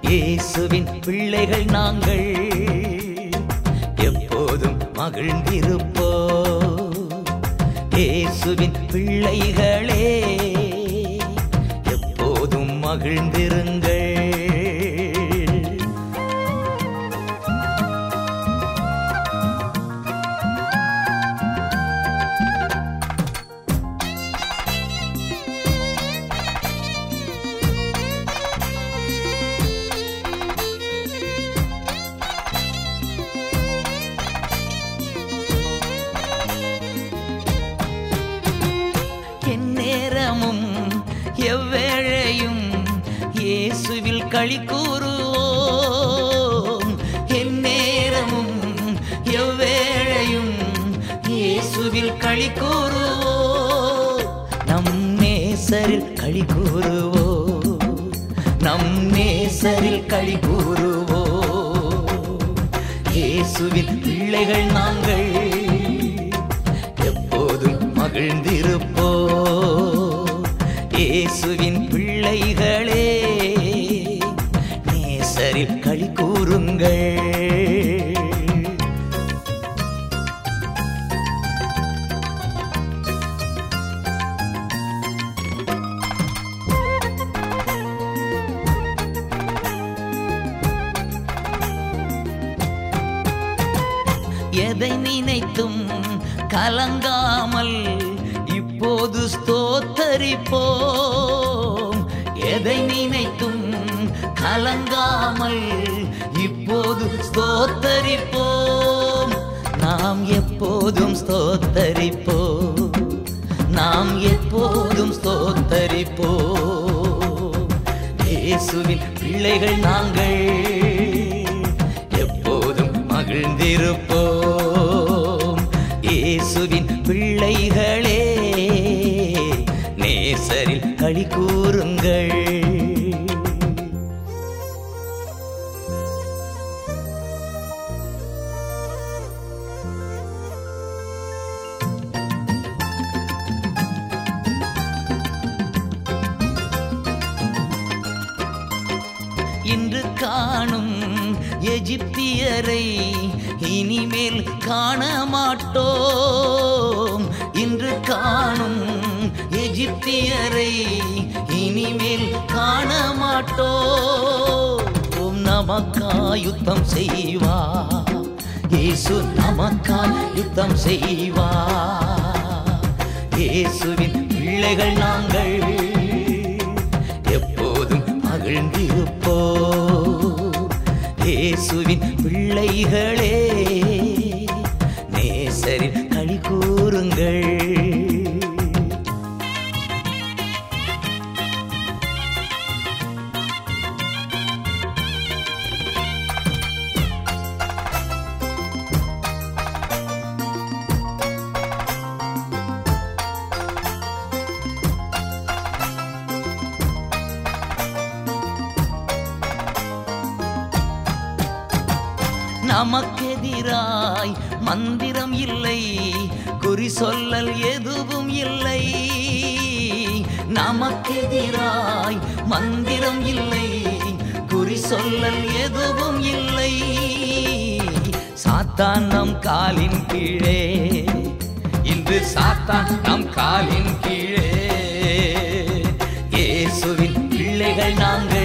இயேசுவின் பிள்ளைகள் நாங்கள் எப்போதும் மகிழ்ந்திருப்போ இயேசுவின் பிள்ளைகளே எப்போதும் மகிழ்ந்திருங்கள் எந்நேரமும் எவ்வேளையும் இயேசுவில் களி கூறுவோம் எந்நேரமும் எவ்வேளையும் இயேசுவில் களி கூறுவோம் நம் நேசரில் களி கூறுவோம் நம் நேசரில் களி கூறுவோம் இயேசுவின் பிள்ளைகள் நாங்கள் எப்போதும் மகிழ்ந்திருப்போ இயேசுவின் பிள்ளைகளே நேசரில் களி கூறுங்கள் எதை நினைத்தும் கலங்காமல் இப்போது ஸ்தோத்தரிப்போம் எதை நினைத்தும் கலங்காமல் இப்போது ஸ்தோத்தரிப்போம் நாம் எப்போதும் ஸ்தோத்தரிப்போம் நாம் எப்போதும் ஸ்தோத்தரிப்போம் இயேசுவின் பிள்ளைகள் நாங்கள் எப்போதும் மகிழ்ந்திருப்போம் இயேசுவின் பிள்ளைகளே நேசரில் களி கூறுங்கள் இன்று காணும் எகிப்தியரை இனிமேல் காண மாட்டோம் இன்று காணும் எகிப்தியரை இனிமேல் காண மாட்டோம் நமக்கா யுத்தம் செய்வா இயேசு நமக்கா யுத்தம் செய்வா இயேசுவின் பிள்ளைகள் நாங்கள் எப்போதும் மகிழ்ந்திருப்போ இயேசுவின் பிள்ளைகளே நேசரில் களி கூறுங்கள் நமக்கெதிராய் மந்திரம் இல்லை குறி சொல்லல் எதுவும் இல்லை நமக்கெதிராய் மந்திரம் இல்லை குறி சொல்லல் எதுவும் இல்லை சாத்தான் நம் காலின் கீழே இன்று சாத்தான் நம் காலின் கீழே இயேசுவின் பிள்ளைகள் நாங்கள்